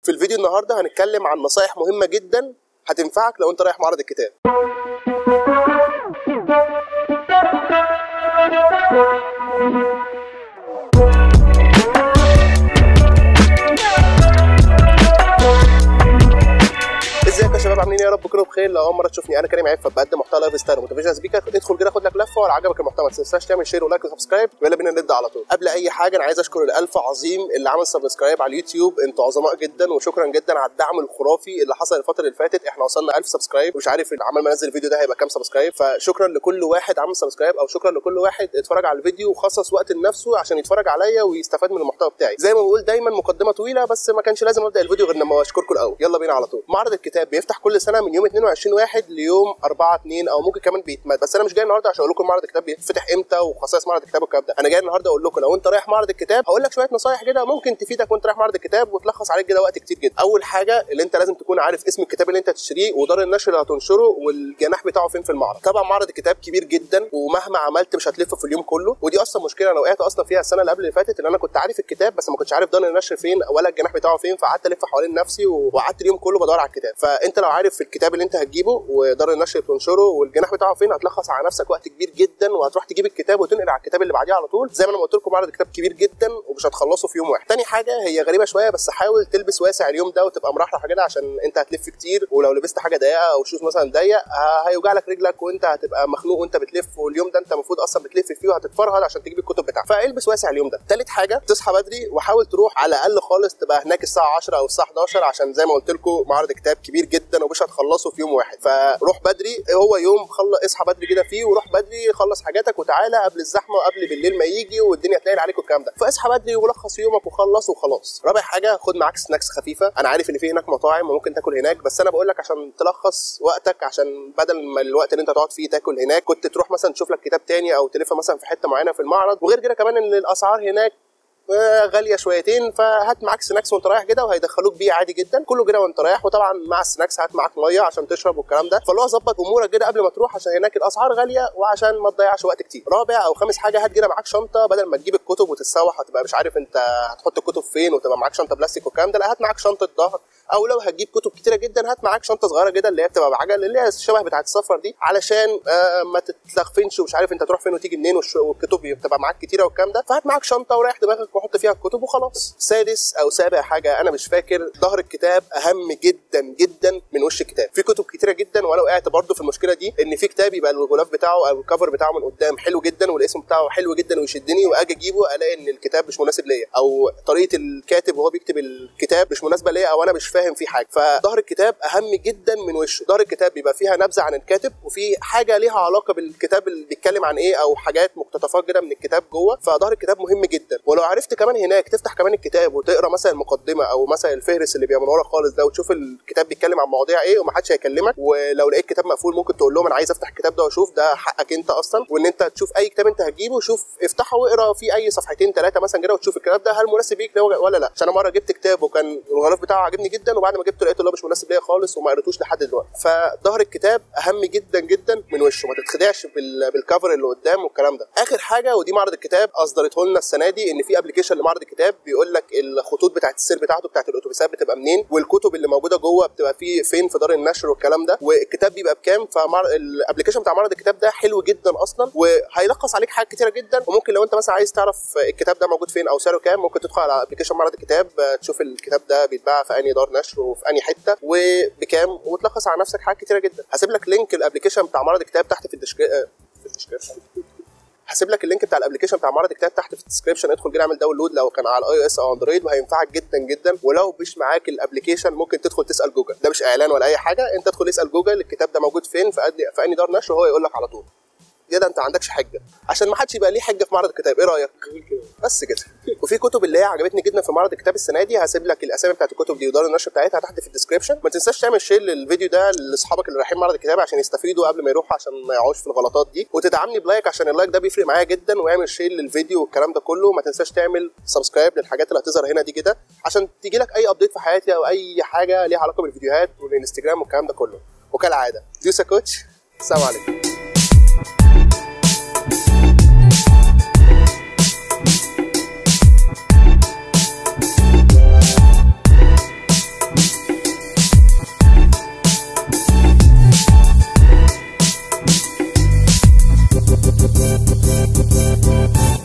في الفيديو النهارده هنتكلم عن نصايح مهمه جدا هتنفعك لو انت رايح معرض الكتاب ازيك يا شباب عاملين ايه يا رب كله بخير لو اول مره تشوفني انا كريم عفه بقدم محتوى لايف ستايل وموتيفيشن سبيكر ادخل كده خد لك لفه ولو عجبك المحتوى ما تنساش تعمل شير ولايك وسبسكرايب ويلا بينا نبدا على طول قبل اي حاجه انا عايز اشكر الالف عظيم اللي عمل سبسكرايب على اليوتيوب انتوا عظماء جدا وشكرا جدا على الدعم الخرافي اللي حصل الفتره اللي فاتت احنا وصلنا 1000 سبسكرايب ومش عارف عمال ما انزل الفيديو ده هيبقى كام سبسكرايب فشكرا لكل واحد عمل سبسكرايب او شكرا لكل واحد اتفرج على الفيديو وخصص وقت لنفسه عشان يتفرج عليا ويستفاد من المحتوى بتاعي زي ما بقول دايما مقدمه طويله بس ما كانش لازم ابدا الفيديو غير لما اشكركم الاول يلا بينا على طول معرض الكتاب بيفتح كل سنه من يوم 22 واحد ليوم 4 2 او ممكن كمان بيتمد بس انا مش جاي النهارده عشان اقول لكم معرض الكتاب بيفتح امتى وخصائص معرض الكتاب والكلام ده انا جاي النهارده اقول لكم لو انت رايح معرض الكتاب هقول لك شويه نصايح كده ممكن تفيدك وانت رايح معرض الكتاب وتلخص عليك كده وقت كتير جدا اول حاجه اللي انت لازم تكون عارف اسم الكتاب اللي انت هتشتريه ودار النشر اللي هتنشره والجناح بتاعه فين في المعرض طبعا معرض الكتاب كبير جدا ومهما عملت مش هتلف في اليوم كله ودي اصلا مشكله انا وقعت اصلا فيها السنه اللي قبل اللي فاتت ان انا كنت عارف الكتاب بس ما كنتش عارف دار النشر فين ولا الجناح بتاعه فين فقعدت الف حوالين نفسي وقعدت اليوم كله بدور على الكتاب فانت لو عارف الكتاب اللي انت هتجيبه ودار النشر بتنشره والجناح بتاعه فين هتلخص على نفسك وقت كبير جدا وهتروح تجيب الكتاب وتنقل على الكتاب اللي بعديه على طول زي ما انا قلت لكم معرض الكتاب كبير جدا ومش هتخلصه في يوم واحد تاني حاجه هي غريبه شويه بس حاول تلبس واسع اليوم ده وتبقى مرحرح كده عشان انت هتلف كتير ولو لبست حاجه ضيقه او شوز مثلا ضيق هيوجع لك رجلك وانت هتبقى مخنوق وانت بتلف واليوم ده انت المفروض اصلا بتلف فيه وهتتفرهد عشان تجيب الكتب بتاعك فالبس واسع اليوم ده تالت حاجه تصحى بدري وحاول تروح على الاقل خالص تبقى هناك الساعه 10 او الساعه 11 عشان زي ما قلت لكم معرض كتاب كبير جدا ومش هتخلصه في يوم واحد فروح بدري هو يوم خلص اصحى بدري كده فيه وروح بدري خلص حاجاتك وتعالى قبل الزحمه وقبل بالليل ما يجي والدنيا تلاقي عليك والكلام ده فاصحى بدري ولخص يومك وخلص وخلاص رابع حاجه خد معاك سناكس خفيفه انا عارف ان في هناك مطاعم وممكن تاكل هناك بس انا بقول لك عشان تلخص وقتك عشان بدل ما الوقت اللي انت تقعد فيه تاكل هناك كنت تروح مثلا تشوف لك كتاب تاني او تلف مثلا في حته معينه في المعرض وغير كده كمان ان الاسعار هناك غاليه شويتين فهات معاك سناكس وانت رايح كده وهيدخلوك بيه عادي جدا كله كده وانت رايح وطبعا مع السناكس هات معاك ميه عشان تشرب والكلام ده فاللي هو ظبط امورك كده قبل ما تروح عشان هناك الاسعار غاليه وعشان ما تضيعش وقت كتير رابع او خامس حاجه هات كده معاك شنطه بدل ما تجيب الكتب وتتسوح وتبقى مش عارف انت هتحط الكتب فين وتبقى معاك شنطه بلاستيك والكلام ده لا هات معاك شنطه ظهر او لو هتجيب كتب كتيره جدا هات معاك شنطه صغيره كده اللي هي بتبقى بعجل اللي هي الشبه بتاعه السفر دي علشان آه ما تتلخفنش ومش عارف انت تروح فين وتيجي منين والكتب بتبقى معاك كتيره والكلام ده فهات معاك شنطه وريح دماغك وحط فيها الكتب وخلاص سادس او سابع حاجه انا مش فاكر ظهر الكتاب اهم جدا جدا من وش الكتاب في كتب كتيره جدا وانا وقعت برده في المشكله دي ان في كتاب يبقى الغلاف بتاعه او الكفر بتاعه من قدام حلو جدا والاسم بتاعه حلو جدا ويشدني واجي اجيبه الاقي ان الكتاب مش مناسب ليا او طريقه الكاتب وهو بيكتب الكتاب مش مناسبه ليا او انا مش فاهم فيه حاجه ظهر الكتاب اهم جدا من وشه ظهر الكتاب بيبقى فيها نبذه عن الكاتب وفي حاجه ليها علاقه بالكتاب اللي بيتكلم عن ايه او حاجات مقتطفات كده من الكتاب جوه فظهر الكتاب مهم جدا ولو عرفت كمان هناك تفتح كمان الكتاب وتقرا مثلا المقدمه او مثلا الفهرس اللي بيبقى من ورا خالص ده وتشوف الكتاب بيتكلم عن مواضيع ايه ومحدش هيكلمك ولو لقيت كتاب مقفول ممكن تقول لهم انا عايز افتح الكتاب ده واشوف ده حقك انت اصلا وان انت تشوف اي كتاب انت هتجيبه شوف افتحه واقرا فيه اي صفحتين ثلاثه مثلا كده وتشوف الكتاب ده هل مناسب ليك ولا لا عشان انا مره جبت كتاب وكان الغلاف بتاعه عاجبني جدا وبعد ما جبته لقيته اللي هو مش مناسب ليا خالص وما قريتوش لحد دلوقتي فظهر الكتاب اهم جدا جدا من وشه ما تتخدعش بالكفر اللي قدام والكلام ده اخر حاجه ودي معرض الكتاب اصدرته لنا السنه دي ان في ابلكيشن لمعرض الكتاب بيقول لك الخطوط بتاعت السير بتاعته بتاعت الاتوبيسات بتبقى منين والكتب اللي موجوده جوه بتبقى فيه فين في دار النشر والكلام ده والكتاب بيبقى بكام فالابلكيشن بتاع معرض الكتاب ده حلو جدا اصلا وهيلخص عليك حاجات كتيره جدا وممكن لو انت مثلا عايز تعرف الكتاب ده موجود فين او سعره كام ممكن تدخل على ابلكيشن معرض الكتاب تشوف الكتاب ده بيتباع في انهي دار نشر وفي انهي حته وبكام وتلخص على نفسك حاجات كتيره جدا هسيب لك لينك الابلكيشن بتاع معرض الكتاب تحت في الديسكريبشن في الديسكريبشن هسيب لك اللينك بتاع الابلكيشن بتاع معرض الكتاب تحت في الديسكربشن ادخل كده اعمل داونلود لو كان على اي او اس او اندرويد وهينفعك جدا جدا ولو مش معاك الابلكيشن ممكن تدخل تسال جوجل ده مش اعلان ولا اي حاجه انت ادخل اسال جوجل الكتاب ده موجود فين في في انهي دار نشر وهو يقول لك على طول كده انت ما عندكش حجه عشان ما حدش يبقى ليه حجه في معرض الكتاب ايه رايك بس كده وفي كتب اللي هي عجبتني جدا في معرض الكتاب السنه دي هسيب لك الاسامي بتاعت الكتب دي ودار النشر بتاعتها تحت في الديسكربشن ما تنساش تعمل شير للفيديو ده لاصحابك اللي رايحين معرض الكتاب عشان يستفيدوا قبل ما يروحوا عشان ما يقعوش في الغلطات دي وتدعمني بلايك عشان اللايك ده بيفرق معايا جدا واعمل شير للفيديو والكلام ده كله ما تنساش تعمل سبسكرايب للحاجات اللي هتظهر هنا دي كده عشان تيجي لك اي ابديت في حياتي او اي حاجه ليها علاقه بالفيديوهات والانستجرام والكلام ده كله وكالعاده ديوسا كوتش السلام عليكم الفيديو